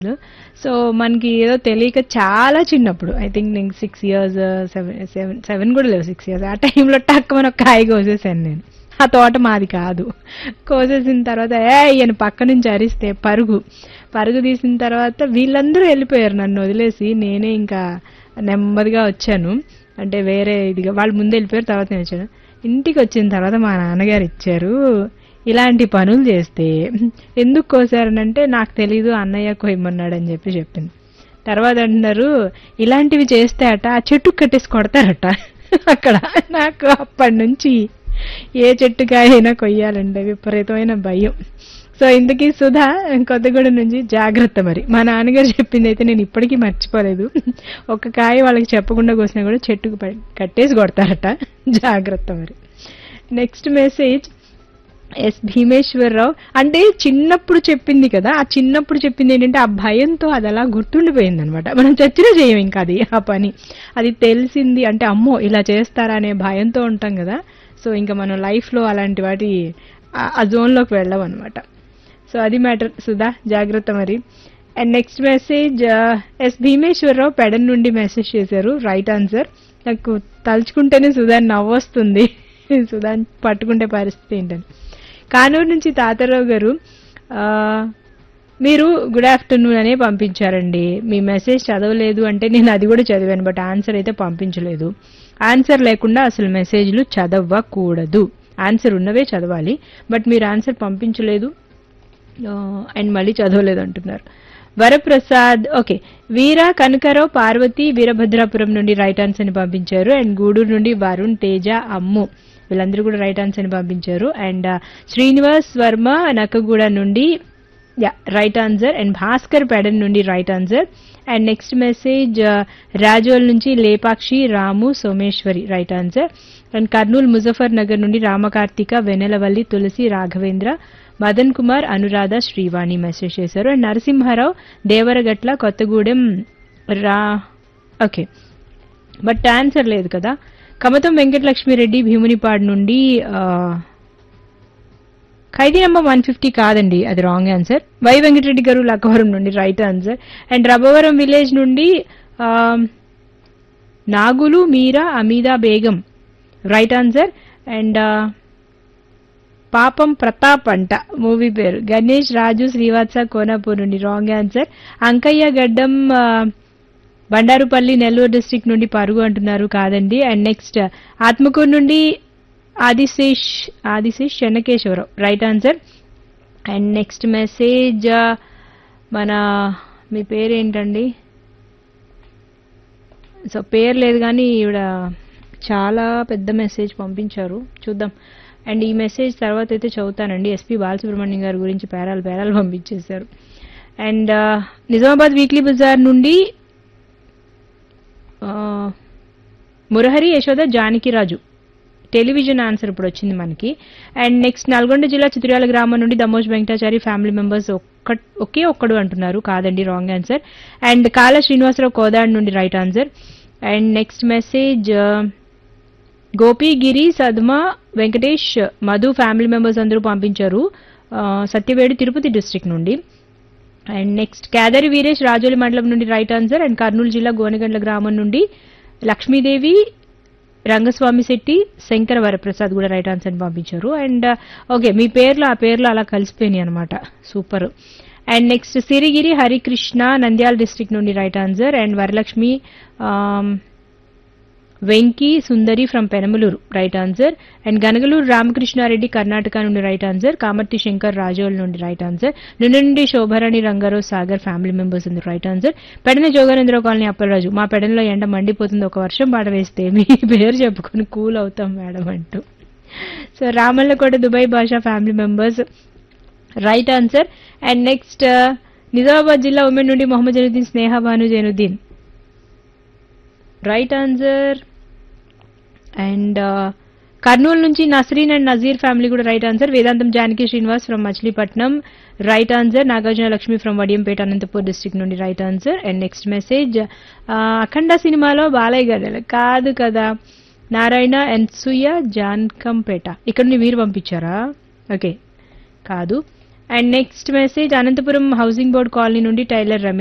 so మనకి ఏదో తెలియక చాలా చిన్నప్పుడు ఐ థింక్ నేను six years seven seven seven కూడా లేవు సిక్స్ ఇయర్స్ ఆ టైంలో టక్ మన ఒక కాయ కోసేసాను నేను ఆ తోట మాది కాదు కోసేసిన తర్వాత ఏ ఈయన పక్క నుంచి అరిస్తే పరుగు పరుగు తీసిన తర్వాత వీళ్ళందరూ వెళ్ళిపోయారు నన్ను వదిలేసి నేనే ఇంకా నెమ్మదిగా వచ్చాను అంటే వేరే ఇదిగా వాళ్ళు ముందు వెళ్ళిపోయారు తర్వాత నేను వచ్చాను ఇంటికి వచ్చిన తర్వాత మా నాన్నగారు ఇచ్చారు ఇలాంటి పనులు చేస్తే ఎందుకు కోసారనంటే నాకు తెలీదు అన్నయ్య కొయ్యమన్నాడు అని చెప్పి చెప్పింది తర్వాత అంటున్నారు ఇలాంటివి చేస్తే అట ఆ చెట్టు కట్టేసి కొడతారట అక్కడ నాకు అప్పటి నుంచి ఏ చెట్టుకాయ అయినా కొయ్యాలంటే విపరీతమైన భయం సో ఇంతకీ సుధా కొత్తగూడెం నుంచి జాగ్రత్త మరి మా నాన్నగారు చెప్పింది అయితే నేను ఇప్పటికీ మర్చిపోలేదు ఒక కాయ వాళ్ళకి చెప్పకుండా కోసినా కూడా చెట్టుకు ప- కట్టేసి కొడతారట జాగ్రత్త మరి నెక్స్ట్ మెసేజ్ ఎస్ భీమేశ్వరరావు అంటే చిన్నప్పుడు చెప్పింది కదా ఆ చిన్నప్పుడు చెప్పింది ఏంటంటే ఆ భయంతో అది అలా గుర్తుండిపోయింది అనమాట మనం చచ్చినా చేయం ఇంకా అది ఆ పని అది తెలిసింది అంటే అమ్మో ఇలా చేస్తారా అనే భయంతో ఉంటాం కదా సో ఇంకా మనం లైఫ్లో అలాంటి వాటి ఆ- ఆ జోన్లోకి వెళ్ళాం అనమాట సో అది మ్యాటర్ సుధా జాగ్రత్త మరి and next message S Bhimeswararao Pedana నుండి మెసేజ్ చేశారు రైట్ ఆన్సర్ నాకు తలుచుకుంటేనే సుధా నవ్వొస్తుంది సుధా పట్టుకుంటే పరిస్థితి ఏంటని కానూరు నుంచి తాతారావు గారు ఆ, మీరు గుడ్ ఆఫ్టర్నూన్ అనే పంపించారండి మీ మెసేజ్ చదవలేదు అంటే నేను అది కూడా చదివాను బట్ ఆన్సర్ అయితే పంపించలేదు ఆన్సర్ లేకుండా అసలు మెసేజ్లు చదవకూడదు ఆన్సర్ ఉన్నవే చదవాలి బట్ మీరు ఆన్సర్ పంపించలేదు అండ్ మళ్ళీ చదవలేదు అంటున్నారు వరప్రసాద్ ఓకే వీర కనకరావు పార్వతి వీరభద్రాపురం నుండి రైట్ ఆన్సర్ ని పంపించారు అండ్ గూడూరు నుండి వరుణ్ తేజ అమ్ము వీళ్ళందరూ కూడా రైట్ ఆన్సర్ ని పంపించారు అండ్ శ్రీనివాస్ వర్మ నక్కగూడ నుండి yeah right answer and Bhaskar Pedana నుండి right answer and next message Razole నుంచి Lepakshi Ramu Someswari right answer and Kurnool Muzaffar Nagar నుండి రామకార్తిక వెనెలవల్లి తులసి రాఘవేంద్ర మదన్ కుమార్ అనురాధ శ్రీవాణి మెసేజ్ చేశారు అండ్ నరసింహారావు దేవరగట్ల కొత్తగూడెం రా ఓకే బట్ ఆన్సర్ లేదు కదా కమతం వెంకటలక్ష్మిరెడ్డి భీమునిపాడు నుండి ఆ, ఖైదీ నెంబర్ వన్ ఫిఫ్టీ కాదండి అది రాంగ్ ఆన్సర్ వై వెంకటరెడ్డి గారు లక్కవరం నుండి right answer and Rabavaram village నుండి ఆ, Nagulu Meera Ameeda Begum right answer and పాపం ప్రతాప్ అంట మూవీ పేరు గణేష్ రాజు శ్రీవాత్స కోనాపూర్ నుండి రాంగ్ ఆన్సర్ అంకయ్య గడ్డం ఆ, బండారుపల్లి నెల్లూరు డిస్ట్రిక్ట్ నుండి పరుగు అంటున్నారు కాదండి అండ్ నెక్స్ట్ ఆత్మకూరు నుండి Adisesh Adisesh Chennakeswararao right answer and next message మన మీ పేరేంటండి సో పేరు లేదు కానీ ఈవిడ చాలా పెద్ద మెసేజ్ పంపించారు చూద్దాం అండ్ ఈ మెసేజ్ తర్వాత అయితే చదువుతానండి ఎస్పి బాలసుబ్రహ్మణ్యం గారి గురించి పేరాలు పేరాలు పంపించేశారు అండ్ నిజామాబాద్ వీక్లీ బజార్ నుండి ఆ, మురహరి యశోద జానకిరాజు టెలివిజన్ ఆన్సర్ ఇప్పుడు వచ్చింది మనకి అండ్ నెక్స్ట్ నల్గొండ జిల్లా చిత్రాల గ్రామం నుండి దమోజ్ వెంకటాచారి ఫ్యామిలీ మెంబర్స్ ఒక్క ఒకే ఒక్కడు అంటున్నారు కాదండి రాంగ్ ఆన్సర్ అండ్ కాల శ్రీనివాసరావు కోదాడ్ నుండి right answer and next message Gopigiri Sadma Venkatesh Madhu family members అందరూ పంపించారు ఆ, సత్యవేడు తిరుపతి డిస్ట్రిక్ట్ నుండి అండ్ నెక్స్ట్ కేదారి వీరేష్ రాజోలి మండలం నుండి రైట్ ఆన్సర్ అండ్ కర్నూలు జిల్లా గోనగండ్ల గ్రామం నుండి లక్ష్మీదేవి రంగస్వామి శెట్టి శంకర వరప్రసాద్ కూడా రైట్ ఆన్సర్ పంపించారు అండ్ ఓకే మీ పేర్లు ఆ పేర్లు అలా కలిసిపోయినాయి అనమాట super and next Sirigiri Harikrishna Nandyal district నుండి right answer and Varalakshmi um, Venky Sundari from Penamaluru right answer and Ganagaluru Ramakrishnareddy Karnataka నుండి రైట్ ఆన్సర్ కామర్తి శంకర్ రాజోల్ నుండి రైట్ ఆన్సర్ నుండి శోభారాణి రంగారావు సాగర్ ఫ్యామిలీ మెంబర్స్ ఉంది right answer Pedana Joganandarao colony Appalaraju మా పెడనలో ఎండ మండిపోతుంది ఒక వర్షం పాట వేస్తే మీ పేరు చెప్పుకొని కూల్ అవుతాం మేడం అంటూ so Ramallakota Dubai Basha family members right answer and next Nizamabad జిల్లా ఉమెన్ నుండి Mohammad Zainuddin Sneha Bhanu Zainuddin right answer and Kurnool నుంచి నస్రీన్ అండ్ నజీర్ ఫ్యామిలీ కూడా right answer Vedantam Janaki Srinivas from Machilipatnam right answer Nagarjuna Lakshmi from Vadiyampeta Anantapur district నుండి right answer and next message Akhanda సినిమాలో బాలయ్య గారు కాదు కదా నారాయణ ఎన్సుయ జాన్కంపేట ఇక్కడ నుండి మీరు పంపించారా ఓకే కాదు and next message Anantapuram housing board colony నుండి టైలర్ రమేష్